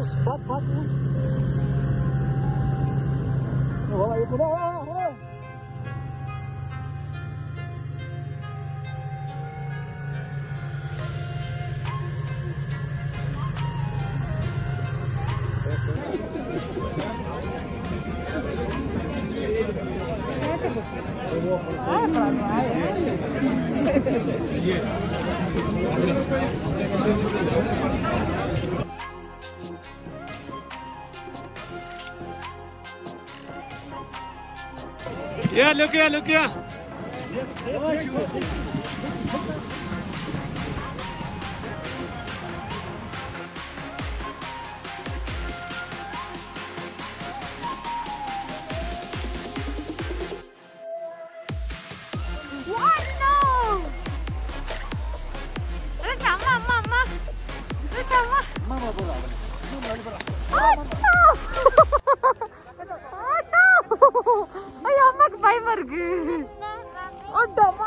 பார்த்து பார்த்து ஓ இப்போ Yeah, look here, look here. What? No! Rich, அம்மா அம்மா அம்மா Rich, அம்மா Oh, no! Oh, no! ஐயோ அம்மாக்கு பயமா இருக்கு ஓட்டமா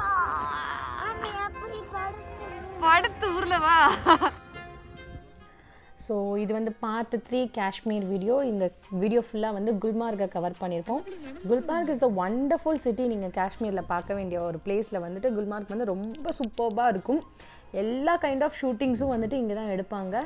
படுத்து ஊர்ல வா ஸோ இது வந்து பார்ட் த்ரீ காஷ்மீர் வீடியோ இந்த வீடியோ ஃபுல்லாக வந்து குல்மார்கை கவர் பண்ணியிருக்கோம் Gulmarg is the wonderful city நீங்கள் காஷ்மீரில் பார்க்க வேண்டிய ஒரு பிளேஸில் வந்துட்டு குல்மார்க் வந்து ரொம்ப சூப்பர்பாக இருக்கும் எல்லா கைண்ட் ஆஃப் ஷூட்டிங்ஸும் வந்துட்டு இங்கே தான் எடுப்பாங்க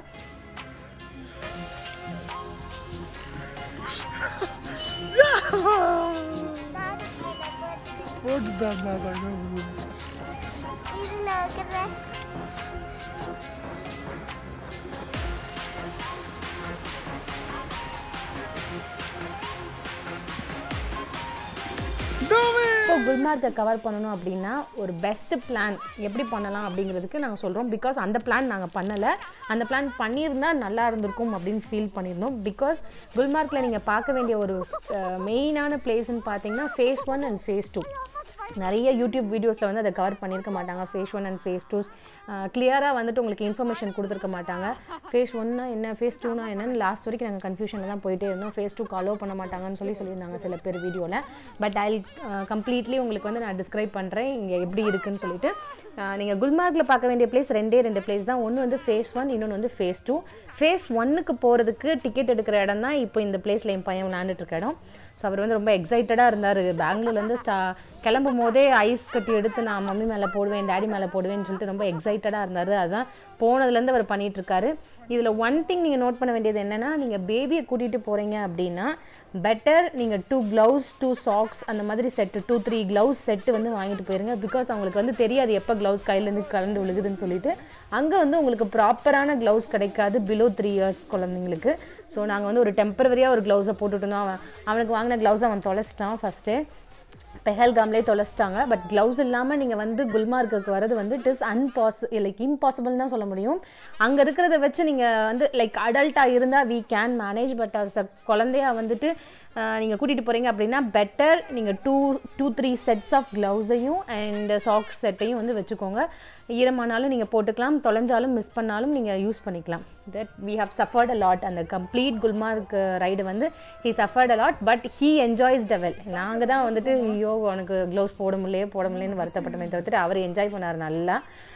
இப்போ குல்மார்க்கை கவர் பண்ணணும் அப்படின்னா ஒரு பெஸ்ட் பிளான் எப்படி பண்ணலாம் அப்படிங்கிறதுக்கு நாங்கள் சொல்கிறோம் பிகாஸ் அந்த பிளான் நாங்கள் பண்ணலை அந்த பிளான் பண்ணியிருந்தா நல்லா இருந்திருக்கும் அப்படின்னு ஃபீல் பண்ணியிருந்தோம் பிகாஸ் குல்மார்க்கில் நீங்கள் பார்க்க வேண்டிய ஒரு மெயினான பிளேஸ்ன்னு பார்த்தீங்கன்னா phase one and phase two நிறைய யூடியூப் வீடியோஸில் வந்து அதை கவர் பண்ணியிருக்க மாட்டாங்க phase one and phase twos கிளியராக வந்துட்டு உங்களுக்கு இன்ஃபர்மேஷன் கொடுத்துருக்க மாட்டாங்க ஃபேஸ் ஒன்னா என்ன ஃபேஸ் டூனா என்னன்னு லாஸ்ட் வரைக்கும் நாங்கள் கன்ஃபியூஷனில் தான் போயிட்டே இருந்தோம் ஃபேஸ் டூ அலோவ் பண்ண மாட்டாங்கன்னு சொல்லி சொல்லியிருந்தாங்க சில பேர் வீடியோவில் பட் ஐ கம்ப்ளீட்லி உங்களுக்கு வந்து நான் டிஸ்கிரைப் பண்ணுறேன் இங்கே எப்படி இருக்குன்னு சொல்லிட்டு நீங்கள் குல்மார்க்கில் பார்க்க வேண்டிய பிளேஸ் ரெண்டே ரெண்டு பிளேஸ் தான் ஒன்று வந்து ஃபேஸ் ஒன் இன்னொன்று வந்து ஃபேஸ் டூ ஃபேஸ் ஒன்னுக்கு போகிறதுக்கு டிக்கெட் எடுக்கிற இடம் தான் இப்போ இந்த பிளேஸில் என் பையன் விளையாண்டுட்டு இருக்க இடம் ஸோ அவர் வந்து ரொம்ப எக்ஸைட்டடாக இருந்தார் பெங்களூர்லேருந்து ஸ்டா கிளம்பும் போதே ஐஸ் கட்டி எடுத்து நான் மம்மி மேலே போடுவேன் டேடி மேலே போடுவேன்னு சொல்லிட்டு ரொம்ப எக்ஸைட்டடாக இருந்தார் அதுதான் போனதுலேருந்து அவர் பண்ணிட்டு இருக்காரு இதில் ஒன் திங் நீங்கள் நோட் பண்ண வேண்டியது என்னென்னா நீங்கள் பேபியை கூட்டிகிட்டு போகிறீங்க அப்படின்னா பெட்டர் நீங்கள் டூ க்ளவுஸ் டூ சாக்ஸ் அந்த மாதிரி set two three gloves set வந்து வாங்கிட்டு போயிருங்க பிகாஸ் அவங்களுக்கு வந்து தெரியாது எப்போ க்ளவுஸ் கையிலேருந்து கலந்து விழுகுதுன்னு சொல்லிட்டு அங்கே வந்து உங்களுக்கு ப்ராப்பரான க்ளவுஸ் கிடைக்காது பிலோ த்ரீ இயர்ஸ் குழந்தைங்களுக்கு ஸோ நாங்கள் வந்து ஒரு டெம்பரவரியாக ஒரு க்ளவுஸை போட்டுட்டு இருந்தோம் அவன் அவனுக்கு வாங்கின க்ளவுஸ் அவன் தொலைச்சிட்டான் ஃபஸ்ட்டு பெஹல்காம்லேயே தொலைச்சிட்டாங்க பட் க்ளவுஸ் இல்லாமல் நீங்கள் வந்து குல்மார்க்குக்கு வரது வந்து இட் இஸ் அன்பாஸ் லைக் இம்பாசிபிள் தான் சொல்ல முடியும் அங்கே இருக்கிறத வச்சு நீங்கள் வந்து லைக் அடல்ட்டாக இருந்தால் we can manage but as a குழந்தையா வந்துட்டு நீங்கள் கூட்டிகிட்டு போகிறீங்க அப்படின்னா பெட்டர் நீங்கள் two two three sets of க்ளவுஸையும் அண்ட் சாக்ஸ் செட்டையும் வந்து வச்சுக்கோங்க ஈரமானாலும் நீங்கள் போட்டுக்கலாம் தொலைஞ்சாலும் மிஸ் பண்ணாலும் நீங்கள் யூஸ் பண்ணிக்கலாம் that we have suffered a lot அந்த கம்ப்ளீட் குல்மார்க் ரைடு வந்து he suffered a lot but he enjoys டெவல் நாங்கள் தான் வந்துட்டு ஐயோ உனக்கு க்ளவுஸ் போட முடியலையே போட முடியலன்னு வருத்தப்பட்டமே தவிர்த்துட்டு அவர் என்ஜாய் பண்ணார் நல்லா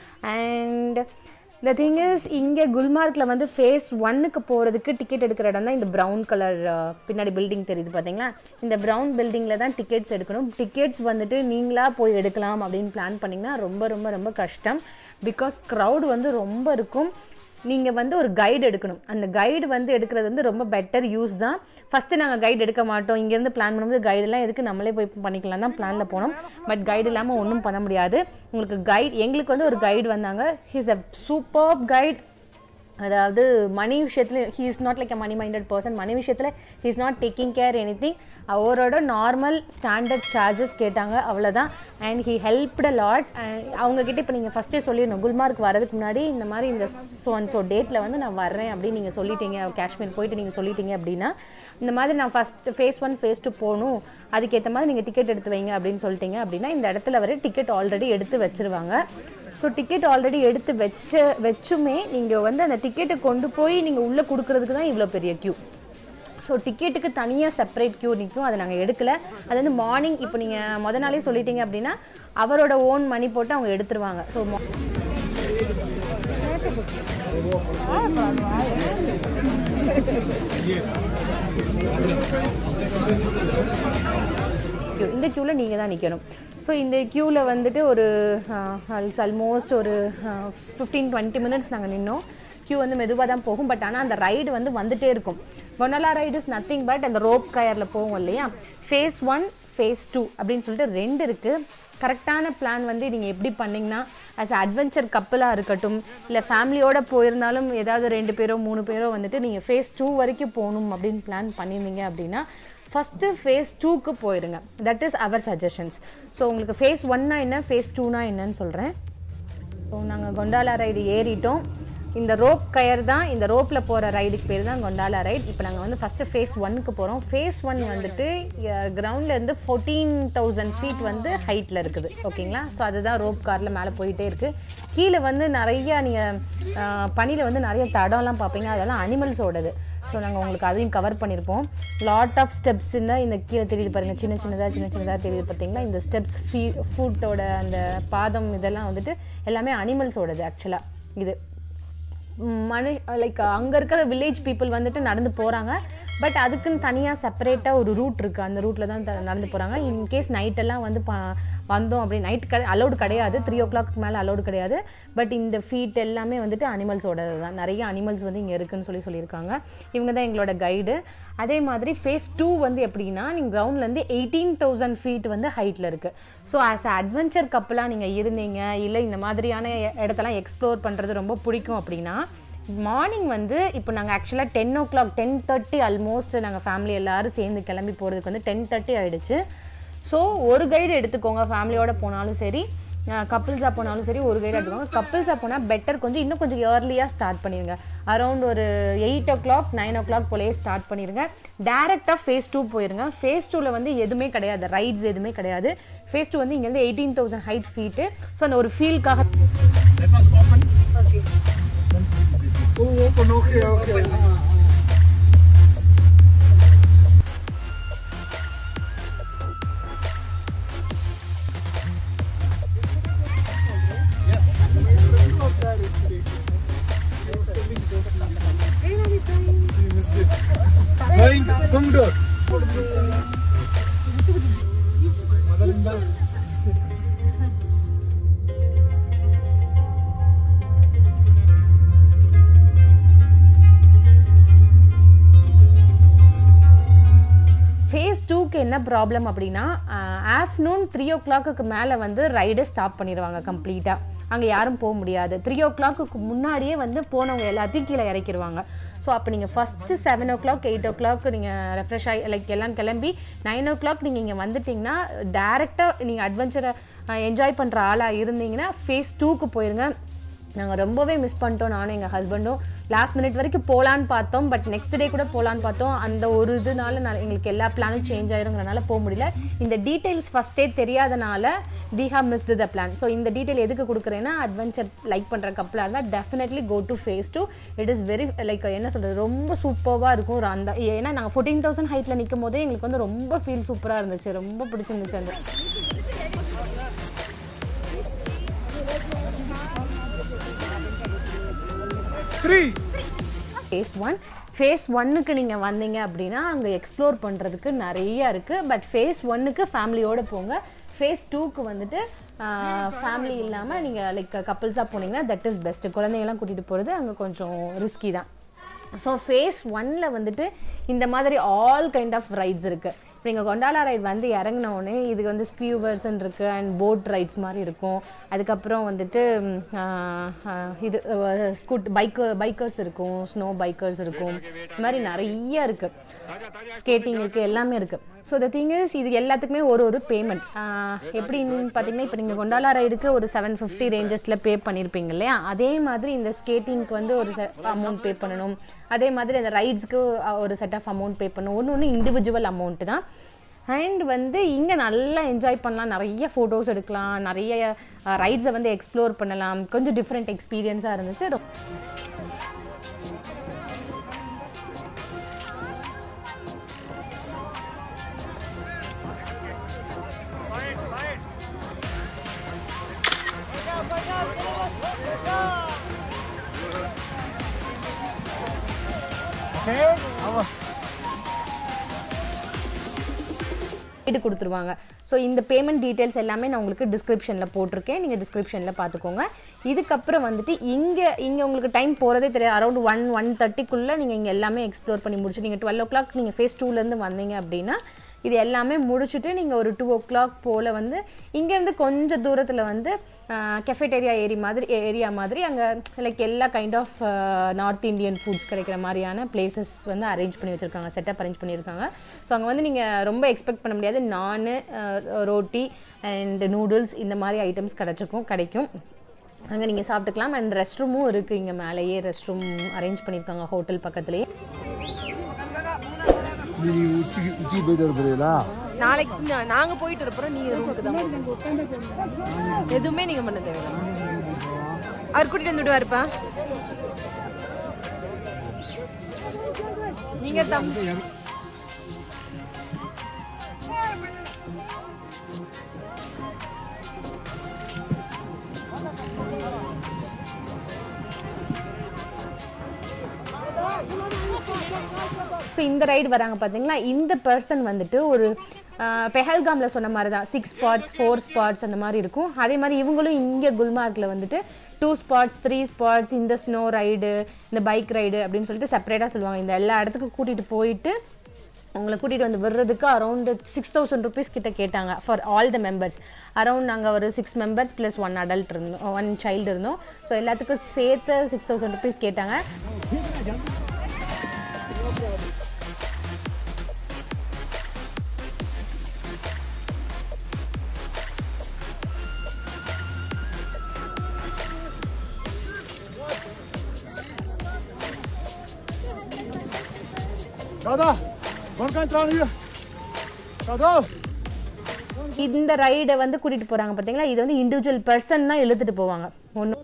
அண்ட் த திங் இஸ் இங்கே குல்மார்க்கில் வந்து ஃபேஸ் ஒன்னுக்கு போகிறதுக்கு டிக்கெட் எடுக்கிற இடம் தான் இந்த ப்ரௌன் கலர் பின்னாடி பில்டிங் தெரியுது பார்த்தீங்களா இந்த ப்ரௌன் பில்டிங்கில் தான் டிக்கெட்ஸ் எடுக்கணும் டிக்கெட்ஸ் வந்துட்டு நீங்களாக போய் எடுக்கலாம் அப்படின்னு பிளான் பண்ணிங்கன்னா ரொம்ப ரொம்ப ரொம்ப கஷ்டம் பிகாஸ் க்ரௌட் வந்து ரொம்ப இருக்கும் நீங்கள் வந்து ஒரு கைடு எடுக்கணும் அந்த கைடு வந்து எடுக்கிறது வந்து ரொம்ப பெட்டர் யூஸ் தான் ஃபஸ்ட்டு நாங்கள் கைடு எடுக்க மாட்டோம் இங்கேருந்து பிளான் பண்ணும்போது கைடெல்லாம் எதுக்கு நம்மளே போய் பண்ணிக்கலாம் தான் பிளானில் போனோம் பட் கைடு இல்லாமல் ஒன்றும் பண்ண முடியாது உங்களுக்கு கைட் எங்களுக்கு வந்து ஒரு கைடு வந்தாங்க ஹீஸ் அ சூப்பர் கைட் அதாவது மணி விஷயத்தில் he is not like a money minded person money விஷயத்தில் he is not taking care anything அவரோட நார்மல் ஸ்டாண்டர்ட் சார்ஜஸ் கேட்டாங்க அவ்வளோதான் and he helped a lot அவங்கக்கிட்ட இப்போ நீங்கள் ஃபஸ்ட்டே சொல்லிடணும் குல்மார்க் வரதுக்கு முன்னாடி இந்த மாதிரி இந்த ஸோ அண்ட் ஸோ டேட்டில் வந்து நான் வர்றேன் அப்படின்னு நீங்கள் சொல்லிட்டீங்க காஷ்மீர் போயிட்டு நீங்கள் சொல்லிட்டீங்க அப்படின்னா இந்த மாதிரி நான் first phase one phase two போகணும் அதுக்கேற்ற மாதிரி நீங்கள் டிக்கெட் எடுத்து வைங்க அப்படின்னு சொல்லிட்டீங்க அப்படின்னா இந்த இடத்துல வர டிக்கெட் ஆல்ரெடி எடுத்து வச்சிருவாங்க ஸோ டிக்கெட் ஆல்ரெடி எடுத்து வச்ச வச்சுமே நீங்கள் வந்து அந்த டிக்கெட்டை கொண்டு போய் நீங்கள் உள்ளே கொடுக்கறதுக்கு தான் இவ்வளோ பெரிய க்யூ ஸோ டிக்கெட்டுக்கு தனியாக செப்பரேட் க்யூ நிற்கும் அதை நாங்கள் எடுக்கலை அது வந்து மார்னிங் இப்போ நீங்கள் முத நாளே சொல்லிட்டீங்க அப்படின்னா அவரோட ஓன் மணி போட்டு அவங்க எடுத்துருவாங்க ஸோ queue. இந்த க்யூவில் நீங்கள் தான் நிற்கணும் ஸோ இந்த க்யூவில் வந்துட்டு ஒரு ஆல்மோஸ்ட் ஒரு ஃபிஃப்டீன் டுவெண்ட்டி மினிட்ஸ் நாங்கள் நின்னோம் க்யூ வந்து மெதுவாக தான் போகும் பட் ஆனால் அந்த ரைடு வந்து வந்துட்டே இருக்கும் gondola ride is nothing but அந்த ரோப் கயரில் போகும் இல்லையா ஃபேஸ் ஒன் ஃபேஸ் டூ அப்படின்னு சொல்லிட்டு ரெண்டு இருக்குது கரெக்டான பிளான் வந்து நீங்கள் எப்படி பண்ணிங்கன்னா ஆஸ் அட்வென்ச்சர் கப்பலாக இருக்கட்டும் இல்லை ஃபேமிலியோட போயிருந்தாலும் ஏதாவது ரெண்டு பேரோ மூணு பேரோ வந்துட்டு நீங்கள் ஃபேஸ் டூ வரைக்கும் போகணும் அப்படின்னு பிளான் பண்ணியிருந்தீங்க அப்படின்னா ஃபஸ்ட்டு ஃபேஸ் டூக்கு போயிருங்க that is our suggestions so உங்களுக்கு ஃபேஸ் ஒன்னா என்ன ஃபேஸ் டூனா என்னன்னு சொல்கிறேன் ஸோ நாங்கள் கொண்டாலா ரைடு ஏறிட்டோம் இந்த ரோப் கயர் தான் இந்த ரோப்பில் போகிற ரைடுக்கு பேர் தான் கொண்டாலா ரைட் இப்போ நாங்கள் வந்து ஃபஸ்ட்டு ஃபேஸ் ஒன்னுக்கு போகிறோம் ஃபேஸ் ஒன் வந்துட்டு கிரவுண்ட்லேருந்து ஃபோர்டீன் தௌசண்ட் ஃபீட் வந்து ஹைட்டில் இருக்குது ஓகேங்களா ஸோ அதுதான் ரோப் காரில் மேலே போயிட்டே இருக்குது கீழே வந்து நிறையா நீங்கள் பனியில் வந்து நிறைய தடம்லாம் பார்ப்பீங்க அதெல்லாம் அனிமல்ஸோடது ஸோ நாங்கள் உங்களுக்கு அதையும் கவர் பண்ணியிருப்போம் லாட் ஆஃப் ஸ்டெப்ஸ் இந்த இந்த கீழே தெரியுது பாருங்கள் சின்ன சின்னதாக சின்ன சின்னதாக தெரியுது பார்த்தீங்களா இந்த ஸ்டெப்ஸ் ஃபீ ஃபுட்டோட அந்த பாதம் இதெல்லாம் வந்துட்டு எல்லாமே அனிமல்ஸோடது ஆக்சுவலாக இது மனு லைக் அங்கே இருக்கிற வில்லேஜ் பீப்புள் வந்துட்டு நடந்து போகிறாங்க பட் அதுக்குன்னு தனியாக செப்பரேட்டாக ஒரு ரூட் இருக்குது அந்த ரூட்டில் தான் த- நடந்து போகிறாங்க இன்கேஸ் நைட்டெல்லாம் வந்து ப வந்தோம் அப்படி நைட் கடை அலௌடு கிடையாது த்ரீ ஓ கிளாக் மேலே அலௌடு கிடையாது பட் இந்த ஃபீட் எல்லாமே வந்துட்டு அனிமல்ஸோட தான் நிறைய அனிமல்ஸ் வந்து இங்கே இருக்குன்னு சொல்லி சொல்லியிருக்காங்க இவங்க தான் எங்களோட கைடு அதே மாதிரி ஃபேஸ் டூ வந்து எப்படின்னா நீங்கள் கிரவுண்ட்லேருந்து எயிட்டீன் தௌசண்ட் ஃபீட் வந்து ஹைட்டில் இருக்குது ஸோ ஆஸ் அ அட்வென்ச்சர் கப்பலாக நீங்கள் இருந்தீங்க இல்லை இந்த மாதிரியான இ- இடத்தெல்லாம் எக்ஸ்ப்ளோர் பண்ணுறது ரொம்ப பிடிக்கும் அப்படின்னா மார்னிங் வந்து இப்போ நாங்கள் ஆக்சுவலாக ten o'clock ten thirty almost நாங்கள் ஃபேமிலி எல்லாரும் சேர்ந்து கிளம்பி போகிறதுக்கு வந்து டென் தேர்ட்டி ஆகிடுச்சு ஸோ ஒரு கைடு எடுத்துக்கோங்க ஃபேமிலியோட போனாலும் சரி கப்பிள்ஸாக போனாலும் சரி ஒரு கைடு எடுத்துக்கோங்க கப்பிள்ஸாக போனால் பெட்டர் கொஞ்சம் இன்னும் கொஞ்சம் ஏர்லியாக ஸ்டார்ட் பண்ணிடுங்க அரௌண்ட் ஒரு eight o'clock nine o'clock போலேயே ஸ்டார்ட் பண்ணிடுங்க டேரெக்டாக ஃபேஸ் டூ போயிருங்க ஃபேஸ் டூவில் வந்து எதுவுமே கிடையாது ரைட்ஸ் எதுவுமே கிடையாது ஃபேஸ் டூ வந்து இங்கேருந்து eighteen thousand height feet so அந்த ஒரு ஃபீல்க்காக Oh, open, okay, okay. Going, come door. ಮೊದಲಿಂದ ஃபேஸ் டூக்கு என்ன ப்ராப்ளம் அப்படின்னா ஆஃப்டர்நூன் த்ரீ ஓ கிளாக்குக்கு மேலே வந்து ரைடை ஸ்டாப் பண்ணிடுவாங்க கம்ப்ளீட்டாக அங்கே யாரும் போக முடியாது த்ரீ ஓ கிளாக்குக்கு முன்னாடியே வந்து போனவங்க எல்லாத்தையும் கீழே இறக்கிடுவாங்க ஸோ அப்போ நீங்கள் first seven o'clock eight o'clock நீங்கள் ரெஃப்ரெஷ் ஆகி லைக் எல்லாம் கிளம்பி நைன் ஓ கிளாக் நீங்கள் இங்கே வந்துட்டிங்கன்னா டேரெக்டாக நீங்கள் அட்வென்ச்சரை என்ஜாய் பண்ணுற ஆளாக இருந்தீங்கன்னா ஃபேஸ் டூக்கு போயிருங்க நாங்கள் ரொம்பவே மிஸ் பண்ணிட்டோம் நானும் எங்கள் ஹஸ்பண்டும் லாஸ்ட் மினிட் வரைக்கும் போகலான்னு பார்த்தோம் பட் நெக்ஸ்ட் டே கூட போகலான்னு பார்த்தோம் அந்த ஒரு இதுனால நான் எங்களுக்கு எல்லா பிளானும் சேஞ்ச் ஆயிருங்கிறனால போக முடியல இந்த டீட்டெயில்ஸ் ஃபஸ்ட்டே தெரியாதனால we have missed the plan so இந்த டீட்டெயில் எதுக்கு கொடுக்குறேன்னா அட்வென்ச்சர் லைக் பண்ணுற கப்பலாக இருந்தால் definitely go to phase two it is very like என்ன சொல்கிறது ரொம்ப சூப்பராக இருக்கும் ஒரு அந்த ஏன்னா நாங்கள் ஃபோர்டீன் தௌசண்ட் ஹைட்டில் நிற்கும் போதே எங்களுக்கு வந்து ரொம்ப ஃபீல் சூப்பராக இருந்துச்சு ரொம்ப பிடிச்சிருந்துச்சு அந்த three. ஃபேஸ் ஒன் ஃபேஸ் ஒன்னுக்கு நீங்கள் வந்தீங்க அப்படின்னா அங்கே எக்ஸ்ப்ளோர் பண்ணுறதுக்கு நிறைய இருக்குது பட் ஃபேஸ் ஒன்னுக்கு ஃபேமிலியோடு போங்க ஃபேஸ் டூக்கு வந்துட்டு ஃபேமிலி இல்லாமல் நீங்கள் லைக் கப்புள்ஸாக போனீங்கன்னா தட் இஸ் பெஸ்ட்டு குழந்தைங்கலாம் கூட்டிகிட்டு போகிறது அங்கே கொஞ்சம் ரிஸ்கி தான் ஸோ ஃபேஸ் ஒன்னில் வந்துட்டு இந்த மாதிரி ஆல் கைண்ட் ஆஃப் ரைட்ஸ் இருக்குது இப்போ நீங்கள் கொண்டாலா ரைட் வந்து இறங்குன உடனே இதுக்கு வந்து ஸ்கியூவர்ஸ்ன்னு இருக்குது அண்ட் போட் ரைட்ஸ் மாதிரி இருக்கும் அதுக்கப்புறம் வந்துட்டு ம், ஆஹ், ஆஹ், இது ஸ்கூட் பைக்கு பைக்கர்ஸ் இருக்கும் ஸ்னோ பைக்கர்ஸ் இருக்கும் இந்த மாதிரி நிறைய இருக்குது ஸ்கேட்டிங் இருக்குது எல்லாமே இருக்குது ஸோ த திங் இஸ் இது எல்லாத்துக்குமே ஒரு ஒரு பேமெண்ட் எப்படின்னு பார்த்தீங்கன்னா இப்போ நீங்கள் கொண்டாலா ரைடுக்கு ஒரு செவன் ஃபிஃப்டி ரேஞ்சஸில் பே பண்ணியிருப்பீங்க இல்லையா அதே மாதிரி இந்த ஸ்கேட்டிங்க்கு வந்து ஒரு அமௌண்ட் பே பண்ணணும் அதே மாதிரி அந்த ரைட்ஸ்க்கு ஒரு செட் ஆஃப் அமௌண்ட் பே பண்ணணும் ஒன்று ஒன்று இண்டிவிஜுவல் அமௌண்ட்டு தான் அண்ட் வந்து இங்கே நல்லா என்ஜாய் பண்ணலாம் நிறைய ஃபோட்டோஸ் எடுக்கலாம் நிறைய ரைட்ஸை வந்து எக்ஸ்ப்ளோர் பண்ணலாம் கொஞ்சம் டிஃப்ரெண்ட் எக்ஸ்பீரியன்ஸாக இருந்துச்சு ரொ- Okay. Aber ரைடு கொடுத்துருவாங்க ஸோ இந்த பேமெண்ட் டீட்டெயில்ஸ் எல்லாமே நான் உங்களுக்கு டிஸ்கிரிப்ஷனில் போட்டிருக்கேன் நீங்கள் டிஸ்கிரிப்ஷனில் பார்த்துக்கோங்க இதுக்கப்புறம் வந்துட்டு இங்கே இங்கே உங்களுக்கு டைம் போகிறதே தெரியாது அரௌண்ட் ஒன் ஒன் தேர்ட்டிக்குள்ளே நீங்கள் இங்கே எல்லாமே எக்ஸ்ப்ளோர் பண்ணி முடிச்சுட்டு நீங்கள் டுவெல் ஓ கிளாக் நீங்கள் ஃபேஸ் டூலேருந்து வந்தீங்க அப்படின்னா இது எல்லாமே முடிச்சுட்டு நீங்கள் ஒரு டூ ஓ கிளாக் போல் வந்து இங்கேருந்து கொஞ்சம் தூரத்தில் வந்து கெஃபேட்டேரியா ஏரி மாதிரி ஏரியா மாதிரி அங்கே லைக் எல்லா kind of north Indian foods கிடைக்கிற மாதிரியான பிளேசஸ் வந்து அரேஞ்ச் பண்ணி வச்சுருக்காங்க செட்டப் அரேஞ்ச் பண்ணியிருக்காங்க ஸோ அங்கே வந்து நீங்கள் ரொம்ப எக்ஸ்பெக்ட் பண்ண முடியாது நானு ரோட்டி அண்ட் நூடுல்ஸ் இந்த மாதிரி ஐட்டம்ஸ் கிடச்சிருக்கும் கிடைக்கும் அங்கே நீங்கள் சாப்பிட்டுக்கலாம் அண்ட் ரெஸ்ட் ரூமும் இருக்குது இங்கே மேலேயே ரெஸ்ட் ரூம் அரேஞ்ச் பண்ணியிருக்காங்க ஹோட்டல் பக்கத்துலேயே நீ உச்சி உச்சி போயிட்டு வர போறீங்களா நாளைக்கு நா- நாங்க போயிட்டு இருப்போம் நீங்க ரூமுக்கு தான் போகணும். எதுவுமே நீங்க பண்ண தேவையில்ல அவர் கூட்டிட்டு வந்து விடுவாருப்பா நீங்க தம் ஸோ இந்த ரைடு வராங்க பார்த்தீங்களா இந்த பர்சன் வந்துட்டு ஒரு பெஹல்காமில் சொன்ன மாதிரி தான் சிக்ஸ் ஸ்பாட்ஸ் ஃபோர் ஸ்பாட்ஸ் அந்த மாதிரி இருக்கும் அதே மாதிரி இவங்களும் இங்கே குல்மார்க்கில் வந்துட்டு டூ ஸ்பாட்ஸ் த்ரீ ஸ்பாட்ஸ் இந்த ஸ்னோ ரைடு இந்த பைக் ரைடு அப்படின்னு சொல்லிட்டு செப்பரேட்டாக சொல்லுவாங்க இந்த எல்லா இடத்துக்கும் கூட்டிகிட்டு போயிட்டு உங்களை கூட்டிகிட்டு வந்து விடுறதுக்கு அரௌண்ட் சிக்ஸ் தௌசண்ட் ருபீஸ் கிட்ட கேட்டாங்க for all the members around நாங்கள் ஒரு six members plus one adult இருந்தோம் ஒன் சைல்டு இருந்தோம் ஸோ எல்லாத்துக்கும் சேர்த்து சிக்ஸ் தௌசண்ட் ருபீஸ் கேட்டாங்க दादा कौन कौन चला रही है दादा இந்த ரைடை வந்து கூட்டிட்டு போறாங்க பாத்தீங்களா இது வந்து இண்டிவிஜுவல் பர்சன் தான் இழுத்துட்டு போவாங்க ஒன்று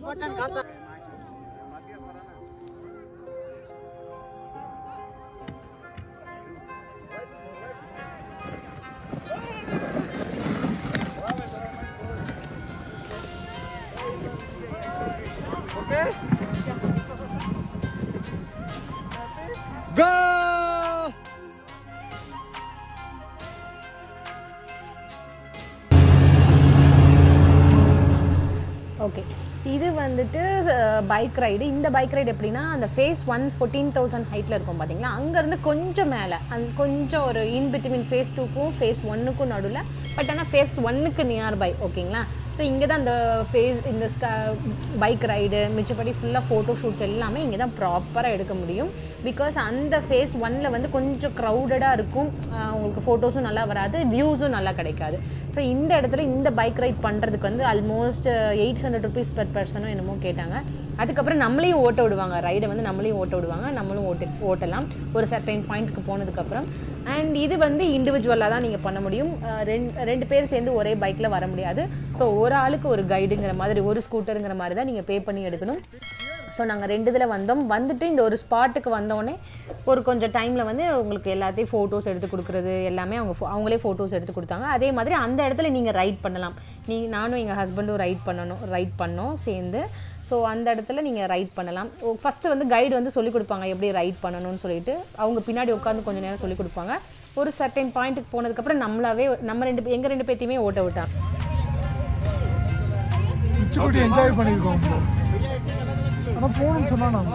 Go! ஓகே இது வந்துட்டு பைக் ரைடு இந்த பைக் ரைடு எப்படின்னா அந்த ஃபேஸ் ஒன் ஃபோர்டீன் தௌசண்ட் ஹைட்டில் இருக்கும் பார்த்தீங்களா அங்கேருந்து கொஞ்சம் மேலே அந் கொஞ்சம் ஒரு இன் பிட்வீன் ஃபேஸ் டூக்கும் ஃபேஸ் ஒன்னுக்கும் நடுவில் பட் ஆனால் ஃபேஸ் ஒன்னுக்கு நியர் பை ஓகேங்களா ஸோ இங்கே தான் அந்த ஃபேஸ் இந்த பைக் ரைடு மிச்சப்படி ஃபுல்லாக ஃபோட்டோ ஷூட்ஸ் எல்லாமே இங்கே தான் ப்ராப்பராக எடுக்க முடியும் பிகாஸ் அந்த ஃபேஸ் ஒன்னில் வந்து கொஞ்சம் க்ரௌடடாக இருக்கும் ஆஹ் உங்களுக்கு ஃபோட்டோஸும் நல்லா வராது வியூஸும் நல்லா கிடைக்காது ஸோ இந்த இடத்துல இந்த பைக் ரைட் பண்ணுறதுக்கு வந்து almost eight hundred rupees per பர்சனும் என்னமோ கேட்டாங்க அதுக்கப்புறம் நம்மளையும் ஓட்ட விடுவாங்க ரைடை வந்து நம்மளையும் ஓட்ட விடுவாங்க நம்மளும் ஓட்டு ஓட்டலாம் ஒரு சர்டைன் பாயிண்ட்டுக்கு போனதுக்கப்புறம் அண்ட் இது வந்து இண்டிவிஜுவலாக தான் நீங்கள் பண்ண முடியும் அஹ் ரெண்டு ரெண்டு பேர் சேர்ந்து ஒரே பைக்கில் வர முடியாது ஸோ ஒரு ஆளுக்கு ஒரு கைடுங்கிற மாதிரி ஒரு ஸ்கூட்டருங்கிற மாதிரி தான் நீங்கள் பே பண்ணி எடுக்கணும் ஸோ நாங்கள் ரெண்டு இதில் வந்தோம் வந்துட்டு இந்த ஒரு ஸ்பாட்டுக்கு வந்தோடனே ஒரு கொஞ்சம் டைமில் வந்து உங்களுக்கு எல்லாத்தையும் ஃபோட்டோஸ் எடுத்து கொடுக்குறது எல்லாமே அவங்க pho- அவங்களே ஃபோட்டோஸ் எடுத்து கொடுத்தாங்க அதே மாதிரி அந்த இடத்துல நீங்கள் ரைட் பண்ணலாம் நீ நானும் எங்கள் ஹஸ்பண்டும் ரைட் பண்ணணும் ரைட் பண்ணோம் சேர்ந்து ஸோ அந்த இடத்துல நீங்கள் ரைட் பண்ணலாம் ஃபஸ்ட்டு வந்து கைடு வந்து சொல்லிக் கொடுப்பாங்க எப்படி ரைட் பண்ணணும்னு சொல்லிட்டு அவங்க பின்னாடி உட்காந்து கொஞ்சம் நேரம் சொல்லிக் கொடுப்பாங்க ஒரு சர்டைன் பாயிண்ட்டுக்கு போனதுக்கப்புறம் நம்மளாவே நம்ம ரெண்டு பே- எங்க ரெண்டு பேர்த்தையுமே ஓட்ட விட்டாங்க உச்சிக்குட்டி என்ஜாய் பண்ணியிருக்கோம் ஆனால் போகணும்னு சொன்னா நான்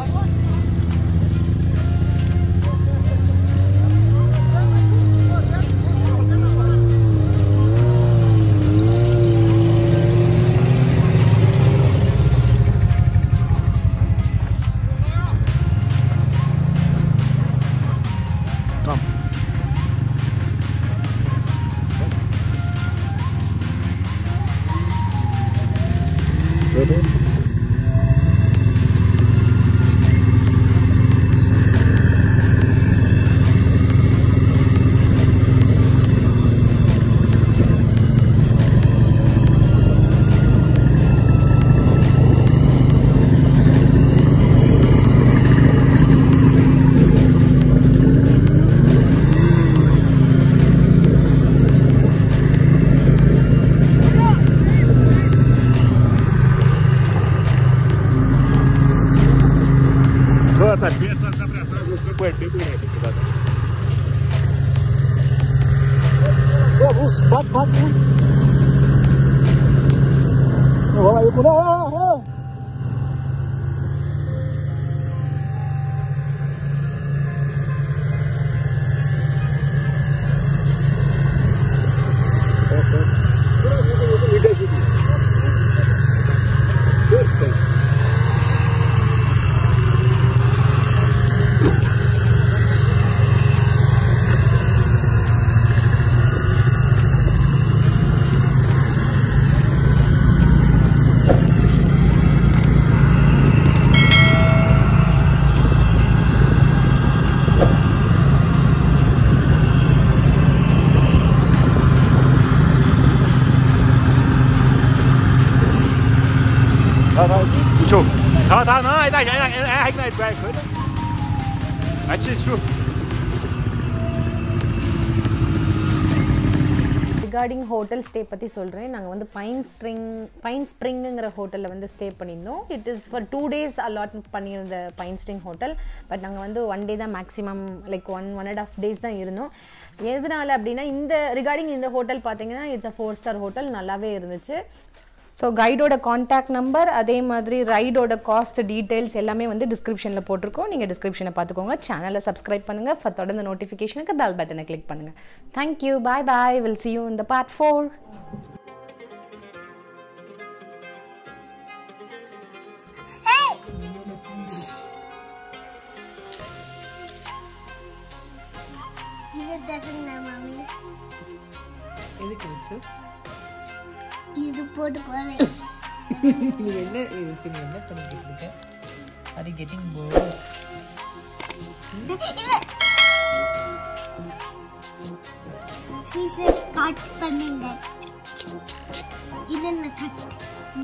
Вот, ответственность за Wait, wait, wait, wait, wait. Oh, bus, bat, bat. Oh, ayoko na. ah, ah. 이쪽. 다, 다, 나, 나, 나, 나, 나, 나, 나, 나, 아치, 슈. Regarding hotel stay பற்றி சொல்கிறேன் நாங்கள் வந்து பைன் ஸ்ப்ரிங் பைன் ஸ்ப்ரிங்குங்கிற ஹோட்டலில் வந்து ஸ்டே பண்ணியிருந்தோம் it is for two days allot பண்ணியிருந்த பைன் ஸ்ப்ரிங் ஹோட்டல் பட் நாங்கள் வந்து ஒன் டே தான் maximum like one one and half days தான் இருந்தோம் எதனால அப்படின்னா இந்த ரிகார்டிங் இந்த ஹோட்டல் பார்த்தீங்கன்னா it's a four star hotel நல்லாவே இருந்துச்சு ஸோ கைடோட காண்டாக்ட் நம்பர் அதே மாதிரி ரைடோட காஸ்ட் டீட்டெயில்ஸ் எல்லாமே வந்து டிஸ்கிரிப்ஷனில் போட்டிருக்கோம் நீங்கள் டிஸ்கிரிப்ஷனை பார்த்துக்கோங்க சேனலை சப்ஸ்கிரைப் பண்ணுங்கள் for தொடர்ந்து நோட்டிஃபிகேஷனுக்கு பெல் பட்டனை கிளிக் பண்ணுங்கள் thank you bye bye will see you in the part four இது தரங்க மம்மி எதுக்கு வச்சு இது போட்டு போறேன் நீ என்ன வச்சு நீ என்ன பண்ணிக்கிட்டு இருக்க are you getting bore scissor cut பண்ணுங்க இதில் கட்